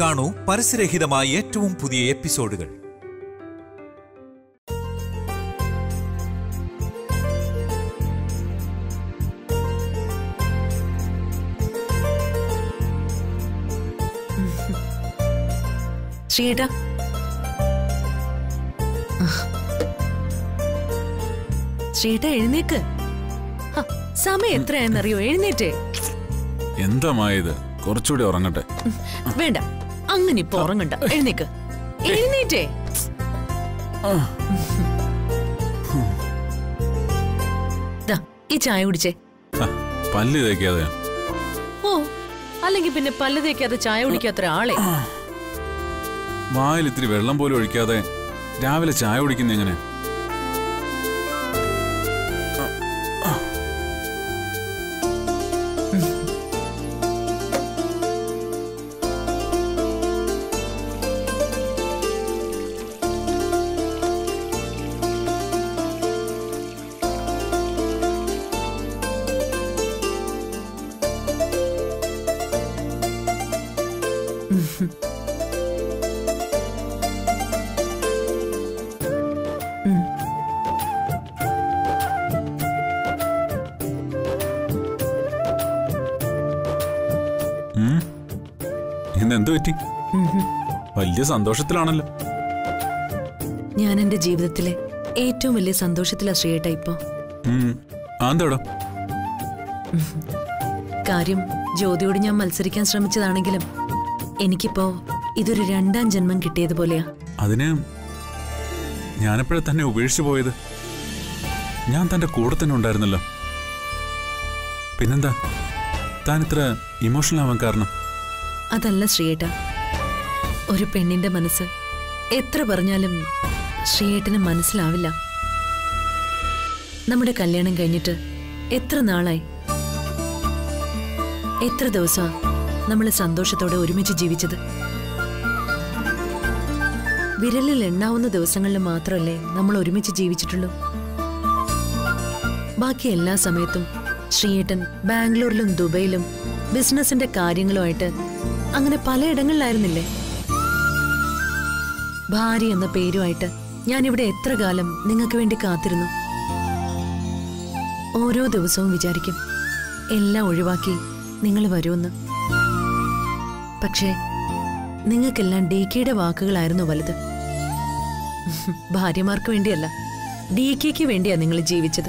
കാണൂ പരസ്യരഹിതമായ ഏറ്റവും പുതിയ എപ്പിസോഡുകൾ ശ്രീയേട്ടാ ശ്രീയേട്ടാ എഴുന്നേക്ക് ഹ, സമയം എത്രയാണെന്നറിയോ എഴുന്നേറ്റേ എന്താ മായത് കുറച്ചുകൂടി ഉറങ്ങട്ടെ വേണ്ട അങ്ങനെ ഇപ്പൊ ഉറങ്ങണ്ട എഴുന്നേക്ക് എഴുന്നേറ്റേ ദാ, ഈ ചായ കുടിച്ചേ ഹ, പല്ല് തേക്കാതെ ഓ അല്ലെങ്കിൽ പിന്നെ പല്ല് തേക്കാതെ ചായ കുടിക്കാത്ത ആളെ വായിൽ ഇത്തിരി വെള്ളം പോലും ഒഴിക്കാതെ രാവിലെ ചായ കുടിക്കുന്ന എങ്ങനെ ഉം. ഇന്ന് എന്തു പറ്റി വലിയ സന്തോഷത്തിലാണല്ലോ ഞാൻ എന്റെ ജീവിതത്തിലെ ഏറ്റവും വലിയ സന്തോഷത്തിലാ ശ്രീയേട്ടാ ഇപ്പൊ ഉം. ആ, എന്താടാ കാര്യം ജ്യോതിയോട് ഞാൻ മത്സരിക്കാൻ ശ്രമിച്ചതാണെങ്കിലും എനിക്കിപ്പോ ഇതൊരു രണ്ടാം ജന്മം കിട്ടിയതുപോലെയാ അതിന് ഞാനെപ്പോഴെ തന്നെ ഉപേക്ഷിച്ചു പോയത് ഞാൻ തന്റെ കൂടെ തന്നെ ഉണ്ടായിരുന്നല്ലോ പിന്നെന്താ താൻ ഇത്ര ഇമോഷണൽ ആവാൻ കാരണം അതല്ല ശ്രീയേട്ട ഒരു പെണ്ണിന്റെ മനസ്സ് എത്ര പറഞ്ഞാലും ശ്രീയേട്ടന് മനസ്സിലാവില്ല നമ്മുടെ കല്യാണം കഴിഞ്ഞിട്ട് എത്ര നാളായി എത്ര ദിവസമാ നമ്മൾ സന്തോഷത്തോടെ ഒരുമിച്ച് ജീവിച്ചത് വിരലിൽ എണ്ണാവുന്ന ദിവസങ്ങളിൽ മാത്രമല്ലേ നമ്മൾ ഒരുമിച്ച് ജീവിച്ചിട്ടുള്ളൂ ബാക്കി എല്ലാ സമയത്തും ശ്രീയേട്ടൻ ബാംഗ്ലൂരിലും ദുബൈയിലും ബിസിനസിന്റെ കാര്യങ്ങളുമായിട്ട് അങ്ങനെ പലയിടങ്ങളിലായിരുന്നില്ലേ ഭാര്യ എന്ന പേരുമായിട്ട് ഞാനിവിടെ എത്ര കാലം നിങ്ങൾക്ക് വേണ്ടി കാത്തിരുന്നു ഓരോ ദിവസവും വിചാരിക്കും എല്ലാം ഒഴിവാക്കി നിങ്ങൾ വരുമെന്ന് പക്ഷേ നിങ്ങൾക്കെല്ലാം ഡി കെയുടെ വാക്കുകളായിരുന്നു വലുത് ഭാര്യമാർക്ക് വേണ്ടിയല്ല ഡി കെക്ക് വേണ്ടിയാ നിങ്ങൾ ജീവിച്ചത്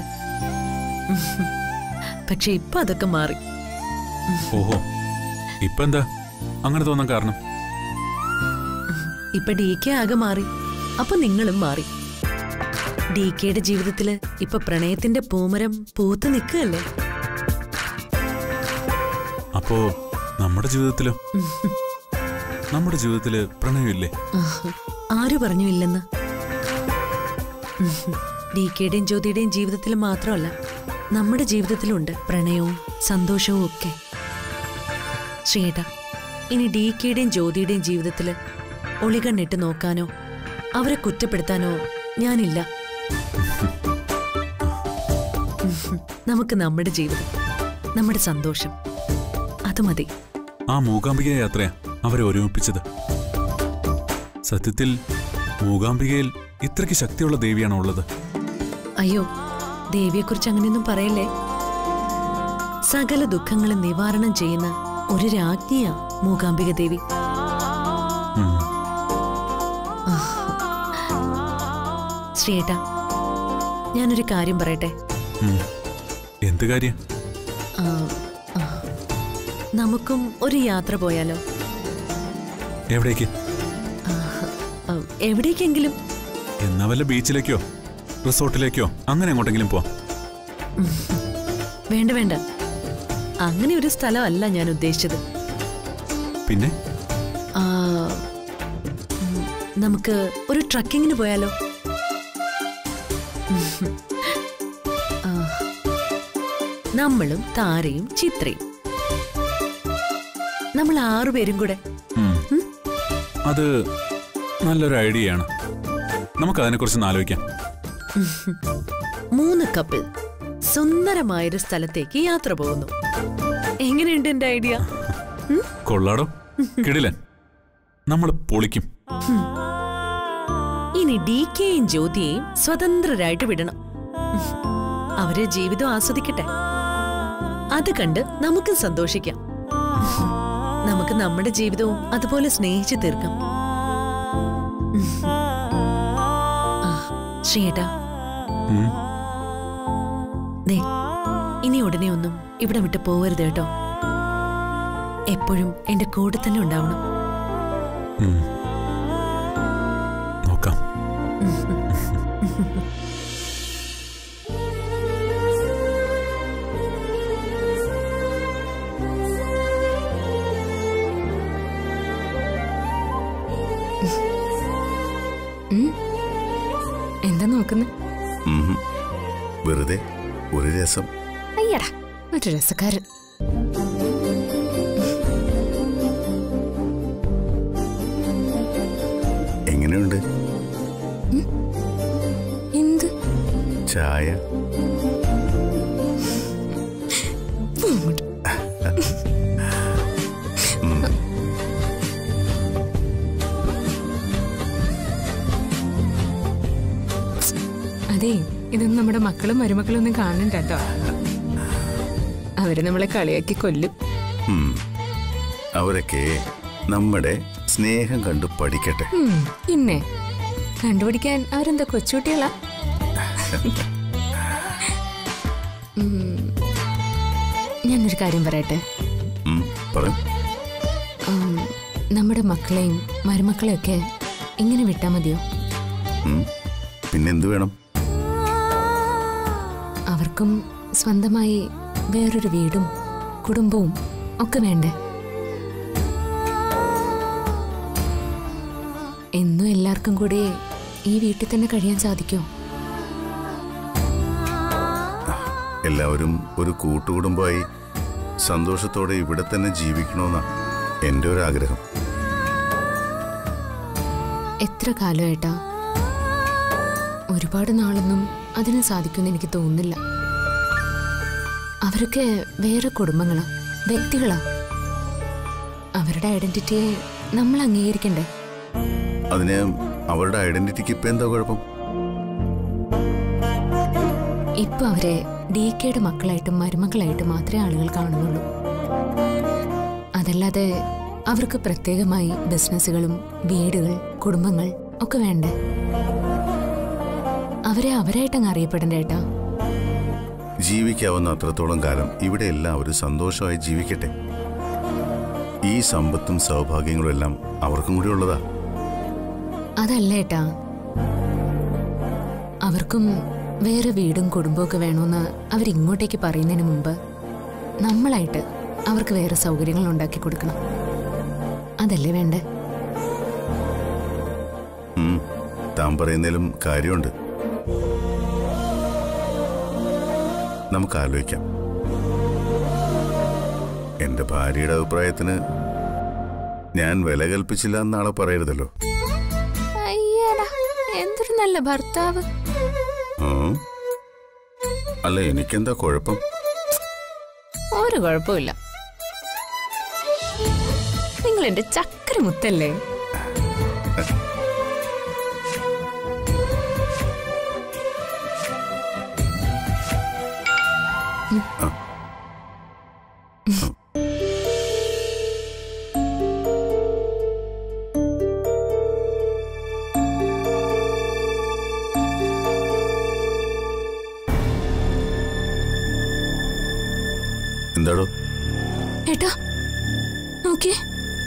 പക്ഷെ ഇപ്പൊ അതൊക്കെ മാറി ഓഹോ ഇപ്പൊ എന്താ അങ്ങനെ തോന്നാൻ കാരണം ഇപ്പൊ ഡി കെ ആകെ മാറി അപ്പൊ നിങ്ങളും മാറി ഡി കെയുടെ ജീവിതത്തില് ഇപ്പൊ പ്രണയത്തിന്റെ പൂമരം പൂത്ത് നിൽക്കുകയല്ലേ അപ്പോ നമ്മുടെ ജീവിതത്തിലോ നമ്മുടെ ജീവിതത്തില് പ്രണയമില്ലേ ആര് പറഞ്ഞു ഇല്ലെന്ന് ഡി കെയുടെയും ജ്യോതിയുടെയും ജീവിതത്തിൽ മാത്രമല്ല നമ്മുടെ ജീവിതത്തിലുണ്ട് പ്രണയവും സന്തോഷവും ഒക്കെ ശ്രീയേട്ട ഇനി ഡി കെയുടെയും ജ്യോതിയുടെയും ജീവിതത്തിൽ ഒളികണ്ണിട്ട് നോക്കാനോ അവരെ കുറ്റപ്പെടുത്താനോ ഞാനില്ല നമുക്ക് നമ്മുടെ ജീവിതം നമ്മുടെ സന്തോഷം അത് മതി ആ മൂകാംബിക യാത്രയാ അവരെ ഒരുമിപ്പിച്ചത് സത്യത്തിൽ മൂകാംബികയിൽ ഇത്രയ്ക്ക് ശക്തിയുള്ള ദേവിയാണോ ഉള്ളത് അയ്യോ ദേവിയെക്കുറിച്ച് അങ്ങനെയൊന്നും പറയല്ലേ സകല ദുഃഖങ്ങളും നിവാരണം ചെയ്യുന്ന ഒരു രാജ്ഞിയാ മൂകാംബിക ദേവി ഉം. ശ്രീയേട്ട ഞാനൊരു കാര്യം പറയട്ടെ ഉം. എന്ത് കാര്യം ആ, ആ, നമുക്കും ഒരു യാത്ര പോയാലോ എവിടേക്ക് ആ, എവിടേക്കെങ്കിലും എന്നാ വല്ല ബീച്ചിലേക്കോ റിസോർട്ടിലേക്കോ അങ്ങനെ എങ്ങോട്ടെങ്കിലും പോ വേണ്ട വേണ്ട അങ്ങനെ ഒരു സ്ഥലമല്ല ഞാൻ ഉദ്ദേശിച്ചത് പിന്നെ ആ, ഉം, നമുക്ക് ഒരു ട്രക്കിങ്ങിന് പോയാലോ ആ, നമ്മളും താരയും ചിത്രയും നമ്മൾ ആറുപേരും കൂടെ ഉം. ഉം? അത് നല്ലൊരു ഐഡിയയാണ് നമുക്ക് അതിനെക്കുറിച്ച് ആലോചിക്കാം മൂന്ന് കപ്പിൾ സുന്ദരമായൊരു സ്ഥലത്തേക്ക് യാത്ര പോകുന്നു എങ്ങനെയുണ്ട് എന്റെ ഐഡിയ കൊള്ളാടോ കിടിലൻ നമ്മൾ പൊളിക്കും ഇനി ഡി കെയും ജ്യോതിയെയും സ്വതന്ത്രരായിട്ട് വിടണം അവര് ജീവിതം ആസ്വദിക്കട്ടെ അത് കണ്ട് നമുക്കും സന്തോഷിക്കാം നമുക്ക് നമ്മുടെ ജീവിതവും അതുപോലെ സ്നേഹിച്ചു തീർക്കാം ആ, ശ്രീയേട്ടാ ഉം. ദേ ഇനി ഉടനെ ഒന്നും ഇവിടെ വിട്ട് പോവരുത് കേട്ടോ എപ്പോഴും എന്റെ കൂടെ തന്നെ ഉണ്ടാവണം ഉം. നോക്കാം എന്താ നോക്കുന്നത് ഉം. വെറുതെ ഒരു രസം അയ്യടാ ഒരു രസക്കാരൻ എങ്ങനെയുണ്ട് എന്ത് ചായ അതെ ഇതൊന്നും നമ്മുടെ മക്കളും മരുമക്കളും ഒന്നും കാണണ്ട കേട്ടോ അവര് നമ്മളെ കളിയാക്കി കൊല്ലും ഉം. അവരൊക്കെ നമ്മുടെ സ്നേഹം കണ്ടു പഠിക്കട്ടെ ഉം, പിന്നെ കണ്ടുപിടിക്കാൻ അവരെന്താ കൊച്ചുകുട്ടികളാ ഉം, ഞാനൊരു കാര്യം പറയട്ടെ ഉം. പറ ഉം, നമ്മുടെ മക്കളെയും മരുമക്കളെയും ഒക്കെ ഇങ്ങനെ വിട്ടാ മതിയോ ഉം. പിന്നെന്ത് വേണം അവർക്കും സ്വന്തമായി വേറൊരു വീടും കുടുംബവും ഒക്കെ വേണ്ടേ എന്നും എല്ലാവർക്കും കൂടി ഈ വീട്ടിൽ തന്നെ കഴിയാൻ സാധിക്കുമോ എല്ലാവരും ഒരു കൂട്ടുകുടുംബമായി സന്തോഷത്തോടെ ഇവിടെ തന്നെ ജീവിക്കണമെന്നാണ് എൻ്റെ ഒരു ആഗ്രഹം എത്ര കാലമായിട്ടാ ഒരുപാട് നാളൊന്നും അതിന് സാധിക്കുമെന്ന് എനിക്ക് തോന്നുന്നില്ല അവരൊക്കെ വേറെ കുടുംബങ്ങളാ വ്യക്തികളാ അവരുടെ ഐഡന്റിറ്റിയെ നമ്മൾ അംഗീകരിക്കണ്ടേ അതിന് അവരുടെ ഐഡന്റിറ്റിക്ക് ഇപ്പം എന്താ കുഴപ്പം ഇപ്പൊ അവരെ ഡി കെയുടെ മക്കളായിട്ടും മരുമക്കളായിട്ടും മാത്രമേ ആളുകൾ കാണുന്നുള്ളൂ അതല്ലാതെ അവർക്ക് പ്രത്യേകമായി ബിസിനസ്സുകളും വീടുകൾ കുടുംബങ്ങൾ ഒക്കെ വേണ്ടേ അവരെ അവരായിട്ടങ്ങ് അറിയപ്പെടണ്ടേ ഏട്ടാ ജീവിക്കാവുന്ന അത്രത്തോളം കാലം ഇവിടെ എല്ലാവരും സന്തോഷമായി ജീവിക്കട്ടെ ഈ സമ്പത്തും സൗഭാഗ്യങ്ങളും എല്ലാം അവർക്കും കൂടി ഉള്ളതാ അതല്ല ഏട്ടാ അവർക്കും വേറെ വീടും കുടുംബവും ഒക്കെ വേണമെന്ന് അവരിങ്ങോട്ടേക്ക് പറയുന്നതിന് മുമ്പ് നമ്മളായിട്ട് അവർക്ക് വേറെ സൗകര്യങ്ങൾ ഉണ്ടാക്കി കൊടുക്കണം അതല്ലേ വേണ്ടേ ഉം, താൻ പറയുന്നതിലും കാര്യമുണ്ട് നമുക്ക് ആലോചിക്കാം എന്റെ ഭാര്യയുടെ അഭിപ്രായത്തിന് ഞാൻ വില കൽപ്പിച്ചില്ല എന്നാളെ പറയരുതല്ലോ അയ്യടാ എന്തൊരു നല്ല ഭർത്താവ് ആ? അല്ല എനിക്കെന്താ കുഴപ്പം ഒരു കുഴപ്പമില്ല നിങ്ങൾ എന്റെ ചക്കര മുത്തല്ലേ എന്താടോ ഏട്ടാ നോക്കിയേ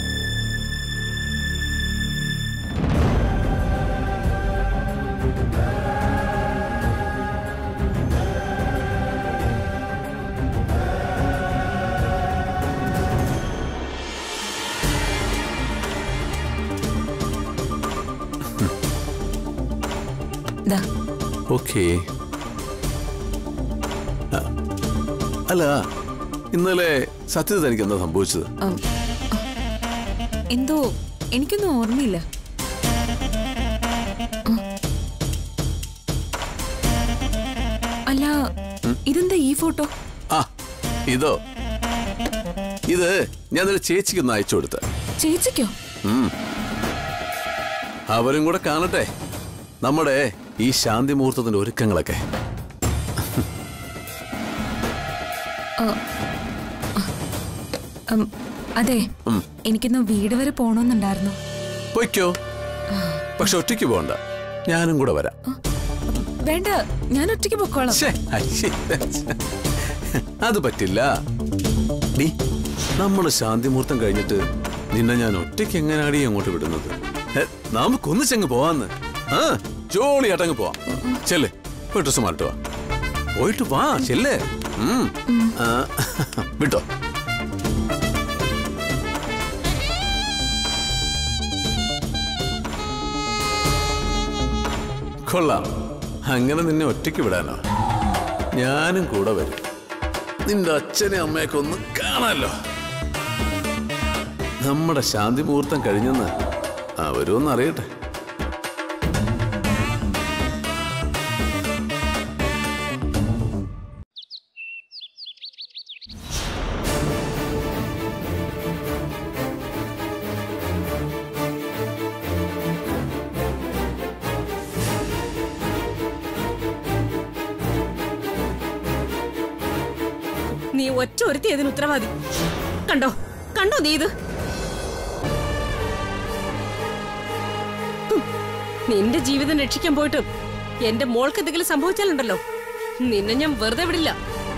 ദാ ഓക്കേ ആ, അല്ല ഇന്നലെ സത്യത തനിക്ക് എന്താ സംഭവിച്ചത് എന്തോ എനിക്കൊന്നും ഓർമ്മയില്ല അല്ല ഇതെന്താ ഈ ഫോട്ടോ ആ ഇതോ ഇത് ഞാൻ ഒരു ചേച്ചിക്ക് ഒന്ന് അയച്ചു കൊടുത്ത ചേച്ചിക്കോ അവരും കൂടെ കാണട്ടെ നമ്മുടെ ഈ ശാന്തി മുഹൂർത്തത്തിന്റെ ഒരുക്കങ്ങളൊക്കെ ഉം, അതെ ഉം. എനിക്കിന്ന് വീട് വരെ പോണോന്നുണ്ടായിരുന്നു പൊയ്ക്കോ പക്ഷെ ഒറ്റയ്ക്ക് പോകണ്ട ഞാനും കൂടെ വരാം വേണ്ട ഞാൻ ഒറ്റയ്ക്ക് പൊക്കോളാം ശ്ശേ, അയ്യേ. അത് പറ്റില്ല ഡി നമ്മള് ശാന്തി മുഹൂർത്തം കഴിഞ്ഞിട്ട് നിന്നെ ഞാൻ ഒറ്റയ്ക്ക് എങ്ങനെയാടി അങ്ങോട്ട് വിടുന്നത് ഹെ, നമുക്കൊന്നിച്ചങ്ങ് പോവാന്ന് ആ ജോളിയായിട്ടങ്ങ് പോവാം ചെല്ലേ പോയി ഡ്രസ് മാറിട്ട് വാ പോയിട്ട് വാ ചെല്ലേ ഉം. ആ, വിട്ടോ കൊള്ളാം അങ്ങനെ നിന്നെ ഒറ്റയ്ക്ക് വിടാനോ ഞാനും കൂടെ വരും നിന്റെ അച്ഛനെ അമ്മയൊക്കെ ഒന്ന് കാണാലോ നമ്മുടെ ശാന്തി മുഹൂർത്തം കഴിഞ്ഞെന്ന് അവരും ഒന്ന് അറിയട്ടെ നീ ഒറ്റ ഒരുത്തി ഇതിന് ഉത്തരവാദി കണ്ടോ കണ്ടോ നീ ഇത് ഹും, നിന്റെ ജീവിതം രക്ഷിക്കാൻ പോയിട്ട് എന്റെ മോൾക്ക് എന്തെങ്കിലും സംഭവിച്ചാലുണ്ടല്ലോ നിന്നെ ഞാൻ വെറുതെ വിടില്ല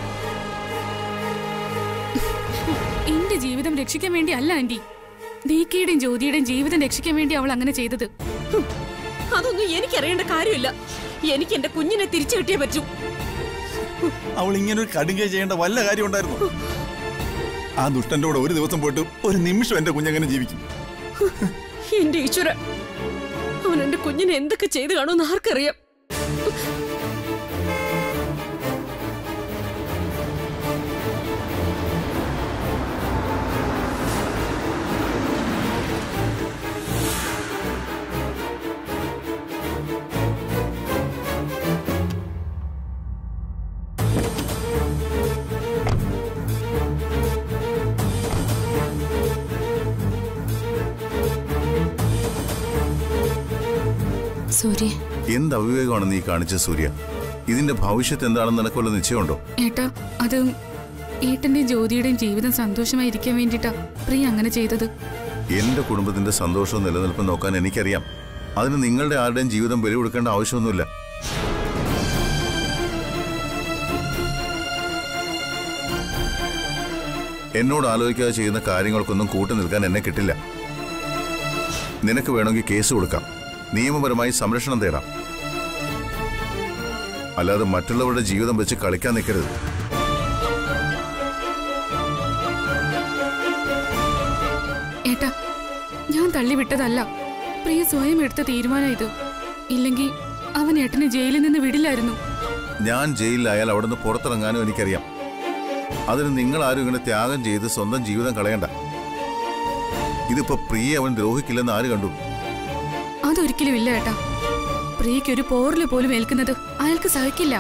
എന്റെ ജീവിതം രക്ഷിക്കാൻ വേണ്ടി അല്ല ആന്റി ദീക്കയുടെയും ജ്യോതിയുടെയും ജീവിതം രക്ഷിക്കാൻ വേണ്ടി അവൾ അങ്ങനെ ചെയ്തത് ഹും, അതൊന്നും എനിക്കറിയേണ്ട കാര്യമില്ല എനിക്ക് എന്റെ കുഞ്ഞിനെ തിരിച്ചു കിട്ടിയേ പറ്റൂ അവൾ ഇങ്ങനെ ഒരു കടുങ്കൈ ചെയ്യേണ്ട വല്ല കാര്യം ഉണ്ടായിരുന്നു ആ ദുഷ്ടന്റെ കൂടെ ഒരു ദിവസം പോയിട്ട് ഒരു നിമിഷം എന്റെ കുഞ്ഞങ്ങനെ ജീവിക്കും എന്റെ ഈശ്വര അവൻ എന്റെ കുഞ്ഞിനെ എന്തൊക്കെ ചെയ്തു കാണുമെന്ന് ആർക്കറിയാം സൂര്യ എന്ത് അവിവേകമാണ് നീ കാണിച്ചത് സൂര്യ ഇതിന്റെ ഭവിഷ്യത്ത് എന്താണെന്ന് നിനക്ക് വല്ല നിശ്ചയമുണ്ടോ ഏട്ടാ അത് ഏട്ടന്റെയും ജ്യോതിയുടെയും ജീവിതം സന്തോഷമായിരിക്കാൻ വേണ്ടിട്ടാ പ്രിയ അങ്ങനെ ചെയ്തത് എന്റെ കുടുംബത്തിന്റെ സന്തോഷവും നിലനിൽപ്പും നോക്കാൻ എനിക്കറിയാം അതിന് നിങ്ങളുടെ ആരുടെയും ജീവിതം ബലി കൊടുക്കേണ്ട ആവശ്യമൊന്നുമില്ല എന്നോട് ആലോചിക്കാതെ ചെയ്യുന്ന കാര്യങ്ങൾക്കൊന്നും കൂട്ടു നിൽക്കാൻ എന്നെ കിട്ടില്ല നിനക്ക് വേണമെങ്കിൽ കേസ് കൊടുക്കാം നിയമപരമായി സംരക്ഷണം തേടാം അല്ലാതെ മറ്റുള്ളവരുടെ ജീവിതം വെച്ച് കളിക്കാൻ നിൽക്കരുത് ഏട്ടാ ഞാൻ തള്ളിവിട്ടതല്ല പ്രിയ സ്വയം എടുത്ത തീരുമാനം ഇത് ഇല്ലെങ്കിൽ അവൻ ഏട്ടനെ ജയിലിൽ നിന്ന് വിടില്ലായിരുന്നു ഞാൻ ജയിലിലായാൽ അവിടുന്ന് പുറത്തിറങ്ങാനും എനിക്കറിയാം അതിന് നിങ്ങൾ ആരും ഇങ്ങനെ ത്യാഗം ചെയ്ത് സ്വന്തം ജീവിതം കളയണ്ട ഇതിപ്പോ പ്രിയ അവൻ ദ്രോഹിക്കില്ലെന്ന് ആര് കണ്ടു അതൊരിക്കലും ഇല്ല ഏട്ടാ പ്രിയയ്ക്ക് ഒരു പോറില് പോലും ഏൽക്കുന്നത് അയാൾക്ക് സഹിക്കില്ല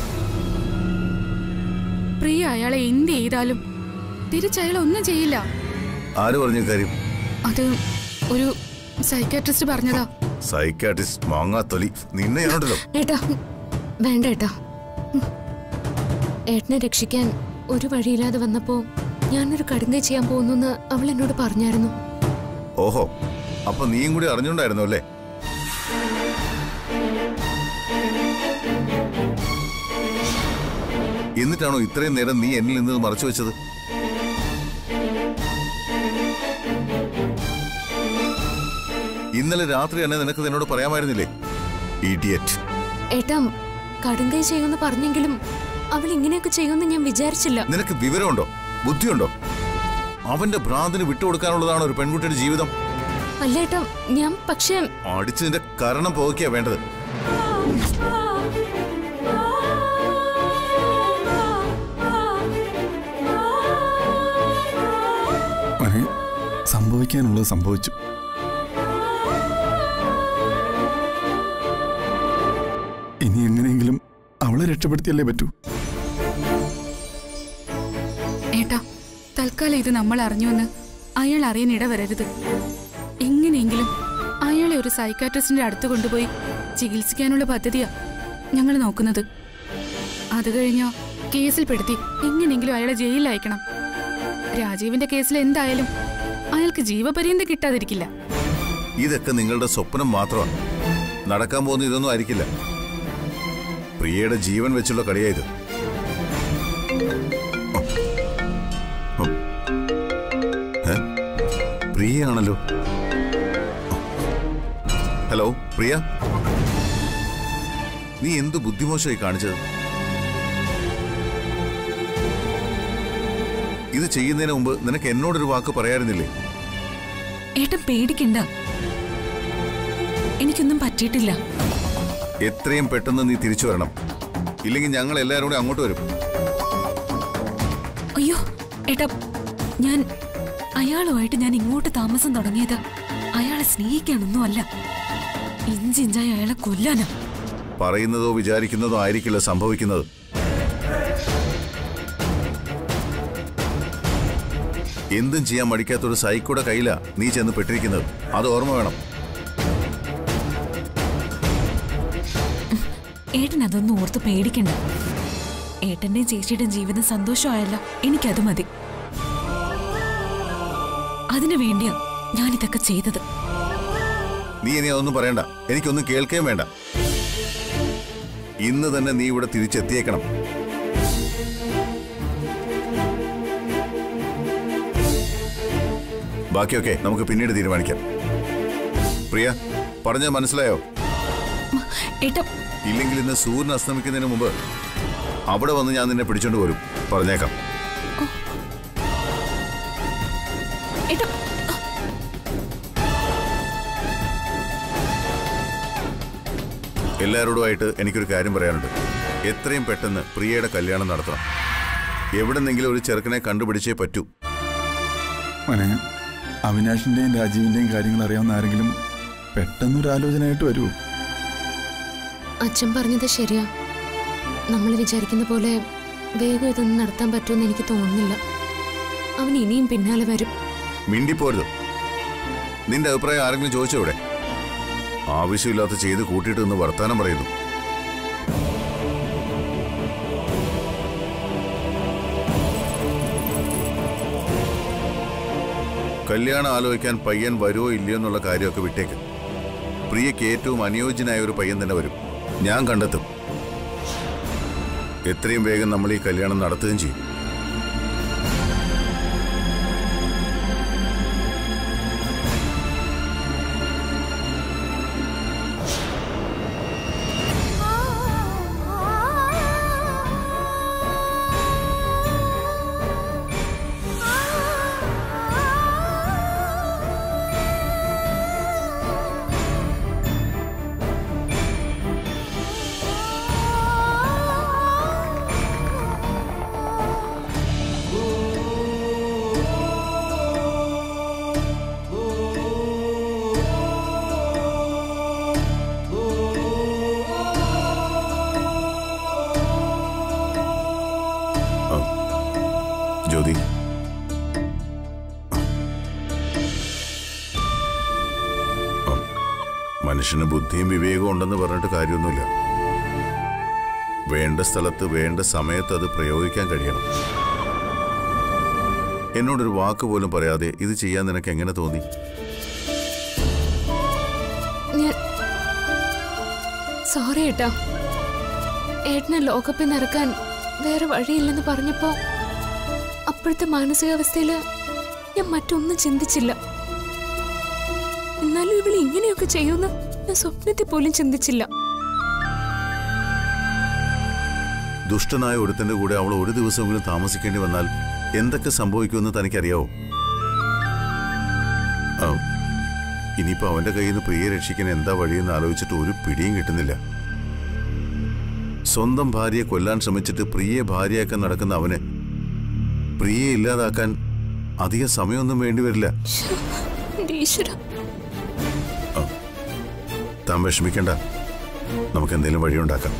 പ്രിയ അയാളെ എന്ത് ചെയ്താലും തിരിച്ചയാൾ ഒന്നും ചെയ്യില്ല ആര് പറഞ്ഞു കാര്യം അത് ഒരു സൈക്കാട്രിസ്റ്റ് പറഞ്ഞതാ സൈക്കാട്രിസ്റ്റ് മാങ്ങാത്തൊലി നിന്നെ ഞാനുണ്ടല്ലോ ഏട്ടാ വേണ്ട ഏട്ടാ ഉം. ഏട്ടനെ രക്ഷിക്കാൻ ഒരു വഴിയില്ലാതെ വന്നപ്പോ ഞാനൊരു കടുങ്കൈ ചെയ്യാൻ പോകുന്നു അവൾ എന്നോട് പറഞ്ഞായിരുന്നു ഓഹോ അപ്പൊ നീയും കൂടി അറിഞ്ഞുണ്ടായിരുന്നു അല്ലേ എന്നിട്ടാണോ ഇത്രയും നേരം നീ എന്നിൽ നിന്ന് മറച്ചു വെച്ചത് ഇന്നലെ രാത്രി തന്നെ നിനക്ക് എന്നോട് പറയാമായിരുന്നില്ലേ ഇഡിയറ്റ് ഏട്ടാ കടുങ്കൈ ചെയ്യുമെന്ന് പറഞ്ഞെങ്കിലും അവൾ ഇങ്ങനെയൊക്കെ ചെയ്യുമെന്ന് ഞാൻ വിചാരിച്ചില്ല നിനക്ക് വിവരമുണ്ടോ ബുദ്ധിയുണ്ടോ അവന്റെ ഭ്രാന്തിന് വിട്ടുകൊടുക്കാനുള്ളതാണ് ഒരു പെൺകുട്ടിയുടെ ജീവിതം അല്ല ഏട്ടാ ഞാൻ പക്ഷേ അടിച്ച് നിന്റെ കരണം പോകിക്കാ വേണ്ടത് മോനെ, സംഭവിക്കാനുള്ളത് സംഭവിച്ചു ഇനി എങ്ങനെയെങ്കിലും അവളെ രക്ഷപ്പെടുത്തിയല്ലേ പറ്റൂ ഏട്ടാ തൽക്കാലം ഇത് നമ്മൾ അറിഞ്ഞുവെന്ന് അയാൾ അറിയാൻ ഇടവരരുത് എങ്ങനെയെങ്കിലും അയാളെ ഒരു സൈക്കാട്രിസ്റ്റിന്റെ അടുത്ത് കൊണ്ടുപോയി ചികിത്സിക്കാനുള്ള പദ്ധതിയാ ഞങ്ങൾ നോക്കുന്നത് അത് കഴിഞ്ഞോ കേസിൽപ്പെടുത്തി എങ്ങനെയെങ്കിലും അയാളെ ജയിലിൽ അയക്കണം രാജീവിന്റെ കേസിൽ എന്തായാലും അയാൾക്ക് ജീവപര്യന്തം കിട്ടാതിരിക്കില്ല ഇതൊക്കെ നിങ്ങളുടെ സ്വപ്നം മാത്രമാണ് നടക്കാൻ പോകുന്ന ഇതൊന്നും ആയിരിക്കില്ല പ്രിയയുടെ ജീവൻ വെച്ചുള്ള കളിയായത് ഏ? പ്രിയയാണല്ലോ ഹലോ പ്രിയ നീ എന്ത് ബുദ്ധിമോശമായി കാണിച്ചത് ഇത് ചെയ്യുന്നതിന് മുമ്പ് നിനക്ക് എന്നോടൊരു വാക്ക് പറയാറുന്നില്ലേ ഏട്ടൻ പേടിക്കണ്ട എനിക്കൊന്നും പറ്റിയിട്ടില്ല എത്രയും പെട്ടെന്ന് നീ തിരിച്ചു വരണം ഇല്ലെങ്കിൽ ഞങ്ങൾ എല്ലാവരും കൂടി അങ്ങോട്ട് വരും അയ്യോ ഏട്ടാ ഞാൻ അയാളുമായിട്ട് ഞാൻ ഇങ്ങോട്ട് താമസം തുടങ്ങിയത് അയാളെ സ്നേഹിക്കാനൊന്നും അല്ല ഇഞ്ചിഞ്ചായി അയാളെ കൊല്ലാനാ പറയുന്നതോ വിചാരിക്കുന്നതോ ആയിരിക്കില്ല സംഭവിക്കുന്നത് എന്തും ചെയ്യാൻ മടിക്കാത്തൊരു സൈക്കോടെ കയ്യിലാ നീ ചെന്ന് പെട്ടിരിക്കുന്നത് അത് ഓർമ്മ വേണം ഏട്ടൻ അതൊന്നും ഓർത്ത് പേടിക്കണ്ട ഏട്ടന്റെയും ചേച്ചിയുടെയും ജീവിതം സന്തോഷമായല്ലോ എനിക്കത് മതി അതിനു വേണ്ടിയാ ഞാനിതൊക്കെ ചെയ്തത് നീ ഇനി അതൊന്നും പറയണ്ട എനിക്കൊന്നും കേൾക്കുകയും വേണ്ട ഇന്ന് തന്നെ നീ ഇവിടെ തിരിച്ചെത്തിയേക്കണം ബാക്കിയൊക്കെ നമുക്ക് പിന്നീട് തീരുമാനിക്കാം പ്രിയ പറഞ്ഞത് മനസ്സിലായോ ഏട്ടാ ഇല്ലെങ്കിൽ ഇന്ന് സൂര്യൻ അസ്തമിക്കുന്നതിന് മുമ്പ് അവിടെ വന്ന് ഞാൻ നിന്നെ പിടിച്ചോണ്ട് വരും പറഞ്ഞേക്കാം ഏട്ടാ എല്ലാവരോടുമായിട്ട് എനിക്കൊരു കാര്യം പറയാനുണ്ട് എത്രയും പെട്ടെന്ന് പ്രിയയുടെ കല്യാണം നടത്തണം എവിടെന്നെങ്കിലും ഒരു ചെറുക്കനെ കണ്ടുപിടിച്ചേ പറ്റൂ മോനെ അവിനാഷിന്റെയും രാജീവിന്റെയും കാര്യങ്ങൾ അറിയാവുന്ന ആരെങ്കിലും പെട്ടെന്നൊരു ആലോചനയായിട്ട് വരുമോ അച്ഛൻ പറഞ്ഞത് ശരിയാ നമ്മൾ വിചാരിക്കുന്ന പോലെ വേഗം ഇതൊന്നും നടത്താൻ പറ്റുമെന്ന് എനിക്ക് തോന്നുന്നില്ല അവൻ ഇനിയും പിന്നാലെ വരും മിണ്ടിപ്പോരുത് നിന്റെ അഭിപ്രായം ആരെങ്കിലും ചോദിച്ചോ ഇവിടെ ആവശ്യമില്ലാത്ത ചെയ്ത് കൂട്ടിയിട്ട് നിന്ന് വർത്താനം പറയുന്നു കല്യാണം ആലോചിക്കാൻ പയ്യൻ വരുമോ ഇല്ലയോ എന്നുള്ള കാര്യമൊക്കെ വിട്ടേക്ക് പ്രിയയ്ക്ക് ഏറ്റവും അനുയോജ്യനായ ഒരു പയ്യൻ തന്നെ വരും ഞാൻ കണ്ടെത്തും എത്രയും വേഗം നമ്മൾ ഈ കല്യാണം നടത്തുകയും ചെയ്യും ആ. ജ്യോതി ആ. മനുഷ്യന് ബുദ്ധിയും വിവേകവും ഉണ്ടെന്ന് പറഞ്ഞിട്ട് കാര്യമൊന്നുമില്ല വേണ്ട സ്ഥലത്ത് വേണ്ട സമയത്ത് അത് പ്രയോഗിക്കാൻ കഴിയണം എന്നോടൊരു വാക്ക് പോലും പറയാതെ ഇത് ചെയ്യാൻ നിനക്ക് എങ്ങനെ തോന്നി ഞാൻ സോറി ഏട്ടാ ഏട്ടനെ ലോകപ്പിൽ നിറക്കാൻ വേറെ വഴിയില്ലെന്ന് പറഞ്ഞപ്പോ അപ്പോഴത്തെ മാനസികാവസ്ഥയില് ഞാൻ മറ്റൊന്നും ചിന്തിച്ചില്ല എന്നാലും ഇവൾ ഇങ്ങനെയൊക്കെ ചെയ്യുമെന്ന് ഞാൻ സ്വപ്നത്തിൽ പോലും ചിന്തിച്ചില്ല ദുഷ്ടനായ ഒരുത്തന്റെ കൂടെ അവൾ ഒരു ദിവസമെങ്കിലും താമസിക്കേണ്ടി വന്നാൽ എന്തൊക്കെ സംഭവിക്കുമെന്ന് തനിക്കറിയാവോ ആ, ഇനിയിപ്പോ അവന്റെ കയ്യിൽ നിന്ന് പ്രിയെ രക്ഷിക്കാൻ എന്താ വഴിയെന്ന് ആലോചിച്ചിട്ട് ഒരു പിടിയും കിട്ടുന്നില്ല സ്വന്തം ഭാര്യയെ കൊല്ലാൻ ശ്രമിച്ചിട്ട് പ്രിയെ ഭാര്യയാക്കാൻ നടക്കുന്ന അവന് പ്രിയെ ഇല്ലാതാക്കാൻ അധിക സമയമൊന്നും വേണ്ടിവരില്ല എന്റെ ഈശ്വരാ താൻ വിഷമിക്കണ്ട നമുക്ക് എന്തെങ്കിലും വഴിയുണ്ടാക്കാം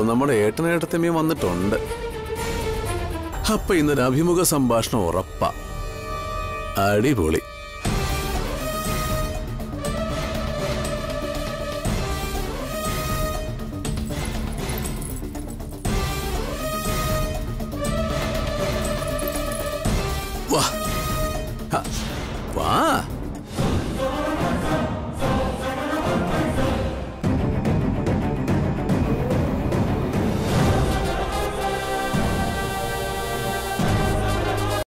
അപ്പൊ നമ്മുടെ ഏട്ടനേട്ടത്തമ്മയും വന്നിട്ടുണ്ട് അപ്പൊ ഇന്നൊരു അഭിമുഖ സംഭാഷണം ഉറപ്പാ അടിപൊളി വാ ഹ, വാ